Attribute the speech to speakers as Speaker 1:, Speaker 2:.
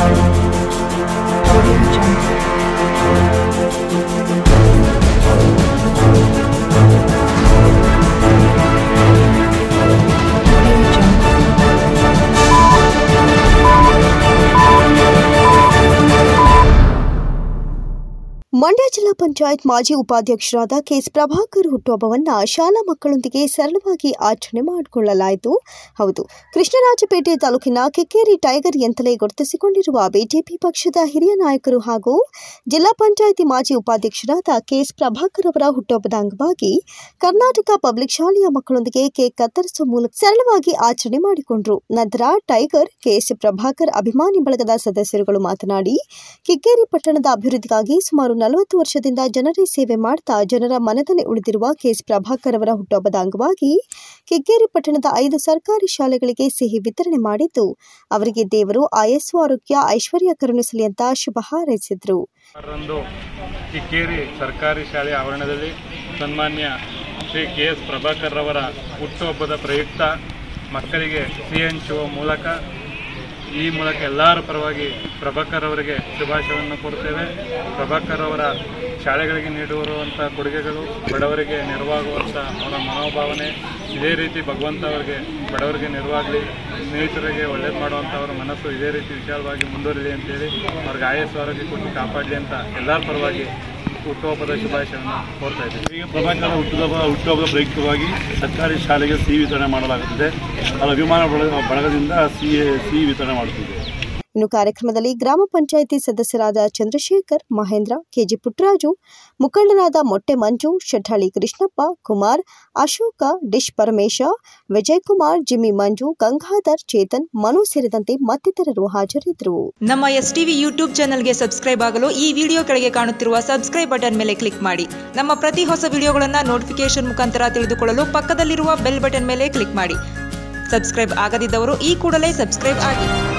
Speaker 1: Audio Jungle. Audio Jungle.
Speaker 2: Mandya ಜಿಲ್ಲಾ ಪಂಚಾಯತ್ ಮಾಜಿ ಉಪಾಧ್ಯಕ್ಷರಾದ ಕೆಎಸ್ ಪ್ರಭಾಕರ್ ಹುಟ್ಟುಹಬ್ಬವನ್ನ ಶಾಲಾ ಮಕ್ಕಳೊಂದಿಗೆ ಸರಳವಾಗಿ ಆಚರಣೆ ಮಾಡಿಕೊಳ್ಳಲಾಯಿತು ಹೌದು ಕೃಷ್ಣರಾಜಪೇಟೆ ತಾಲೂಕಿನ ಕೆಕ್ಕೇರಿ ಟೈಗರ್ ಎಂತಲೇ ಗುರುತಿಸಿಕೊಂಡಿರುವ ಬಿಜೆಪಿ ಪಕ್ಷದ ಹಿರಿಯ ನಾಯಕರು ಹಾಗೂ ಜಿಲ್ಲಾ ಪಂಚಾಯಿತಿ ಮಾಜಿ ಉಪಾಧ್ಯಕ್ಷರಾದ ಕೆಎಸ್ ಪ್ರಭಾಕರ್ ಅವರ ಹುಟ್ಟುಹಬ್ಬದ ಅಂಗವಾಗಿ ಕರ್ನಾಟಕ ಪಬ್ಲಿಕ್ ಶಾಲೆಯ ಮಕ್ಕಳೊಂದಿಗೆ ಕೇಕ್ ಕತ್ತರಿಸುವ ಮೂಲಕ ಸರಳವಾಗಿ ಆಚರಣೆ ಮಾಡಿಕೊಂಡರು ನಂತರ ಟೈಗರ್ ಕೆಎಸ್ ಪ್ರಭಾಕರ್ ಅಭಿಮಾನಿ ಬಳಗದ ಸದಸ್ಯರುಗಳು ಮಾತನಾಡಿ ಕಿಕ್ಕೇರಿ ಪಟ್ಟಣದ ಅಭಿವೃದ್ಧಿಗಾಗಿ ಸುಮಾರು ನಲವತ್ತು ವರ್ಷದಿಂದ ಜನರೇ ಸೇವೆ ಮಾಡ್ತಾ ಜನರ ಮನದಲ್ಲಿ ಉಳಿದಿರುವ ಕೆಎಸ್ ಪ್ರಭಾಕರ್ ಅವರ ಹುಟ್ಟುಹಬ್ಬದ ಅಂಗವಾಗಿ ಕಿಕ್ಕೇರಿ ಪಟ್ಟಣದ ಐದು ಸರ್ಕಾರಿ ಶಾಲೆಗಳಿಗೆ ಸಿಹಿ ವಿತರಣೆ ಮಾಡಿದ್ದು ಅವರಿಗೆ ದೇವರು ಆಯಸ್ಸು ಆರೋಗ್ಯ ಐಶ್ವರ್ಯ ಕರುಣಿಸಲಿ ಅಂತ ಶುಭ ಹಾರೈಸಿದರು
Speaker 3: ರಂದು ಕಿಕ್ಕೇರಿ ಸರ್ಕಾರಿ ಶಾಲೆಯ ಆವರಣದಲ್ಲಿ ಸನ್ಮಾನ್ಯ ಶ್ರೀ ಕೆ ಎಸ್ ಪ್ರಭಾಕರ್ ರವರ ಹುಟ್ಟುಹಬ್ಬದ ಪ್ರಯುಕ್ತ ಮಕ್ಕಳಿಗೆ ಸಿಹಿ ಹಂಚುವ ಮೂಲಕ ಈ ಮೂಲಕ ಎಲ್ಲರ ಪರವಾಗಿ ಪ್ರಭಾಕರ್ ಅವರಿಗೆ ಶುಭಾಶಯವನ್ನು ಕೊಡ್ತೇವೆ ಪ್ರಭಾಕರ್ ಅವರ ಶಾಲೆಗಳಿಗೆ ನೀಡಿರುವಂಥ ಕೊಡುಗೆಗಳು ಬಡವರಿಗೆ ನೆರವಾಗುವಂಥ ಅವರ ಮನೋಭಾವನೆ ಇದೇ ರೀತಿ ಭಗವಂತ ಅವರಿಗೆ ಬಡವರಿಗೆ ನೆರವಾಗಲಿ ಸ್ನೇಹಿತರಿಗೆ ಒಳ್ಳೇದು ಮಾಡುವಂಥ ಅವರ ಮನಸ್ಸು ಇದೇ ರೀತಿ ವಿಶಾಲವಾಗಿ ಮುಂದುವರಿಲಿ ಅಂತೇಳಿ ಅವ್ರಿಗೆ ಆಯಸ್ಸು ಆರೋಗ್ಯ ಕೊಟ್ಟು ಕಾಪಾಡಲಿ ಅಂತ ಎಲ್ಲರ ಪರವಾಗಿ ಹುಟ್ಟುಹಬ್ಬದ ಶುಭಾಶಯವನ್ನು ಕೋರ್ತಾ ಇದ್ದೀವಿ
Speaker 4: ಈಗ ಪ್ರಭಾಕರ ಹುಟ್ಟುಹಬ್ಬ ಹುಟ್ಟುಹಬ್ಬದ ಪ್ರಯುಕ್ತವಾಗಿ ಸರ್ಕಾರಿ ಶಾಲೆಗೆ ಸಿಹಿ ವಿತರಣೆ ಮಾಡಲಾಗುತ್ತದೆ ಅದು ಅಭಿಮಾನ ಬಳಗ ಬಳಗದಿಂದ ಸಿಹಿ ಸಿಹಿ ವಿತರಣೆ ಮಾಡುತ್ತಿದೆ
Speaker 2: ಇನ್ನು ಕಾರ್ಯಕ್ರಮದಲ್ಲಿ ಗ್ರಾಮ ಪಂಚಾಯಿತಿ ಸದಸ್ಯರಾದ ಚಂದ್ರಶೇಖರ್ ಮಹೇಂದ್ರ ಕೆಜಿ ಪುಟ್ಟರಾಜು ಮುಖಂಡರಾದ ಮೊಟ್ಟೆ ಮಂಜು ಶೆಟ್ಹಳ್ಳಿ ಕೃಷ್ಣಪ್ಪ ಕುಮಾರ್ ಅಶೋಕ ಡಿಶ್ ಪರಮೇಶ ವಿಜಯ್ ಕುಮಾರ್ ಜಿಮ್ಮಿ ಮಂಜು ಗಂಗಾಧರ್ ಚೇತನ್ ಮನು ಸೇರಿದಂತೆ ಮತ್ತಿತರರು ಹಾಜರಿದ್ದರು
Speaker 5: ನಮ್ಮ ಎಸ್ ಟಿವಿ ಯೂಟ್ಯೂಬ್ ಚಾನಲ್ಗೆ ಸಬ್ಸ್ಕ್ರೈಬ್ ಆಗಲು ಈ ವಿಡಿಯೋ ಕೆಳಗೆ ಕಾಣುತ್ತಿರುವ ಸಬ್ಸ್ಕ್ರೈಬ್ ಬಟನ್ ಮೇಲೆ ಕ್ಲಿಕ್ ಮಾಡಿ ನಮ್ಮ ಪ್ರತಿ ಹೊಸ ವಿಡಿಯೋಗಳನ್ನು ನೋಟಿಫಿಕೇಶನ್ ಮುಖಾಂತರ ತಿಳಿದುಕೊಳ್ಳಲು ಪಕ್ಕದಲ್ಲಿರುವ ಬೆಲ್ ಬಟನ್ ಮೇಲೆ ಕ್ಲಿಕ್ ಮಾಡಿ ಸಬ್ಸ್ಕ್ರೈಬ್ ಆಗದಿದ್ದವರು ಈ ಕೂಡಲೇ ಸಬ್ಸ್ಕ್ರೈಬ್ ಆಗಿ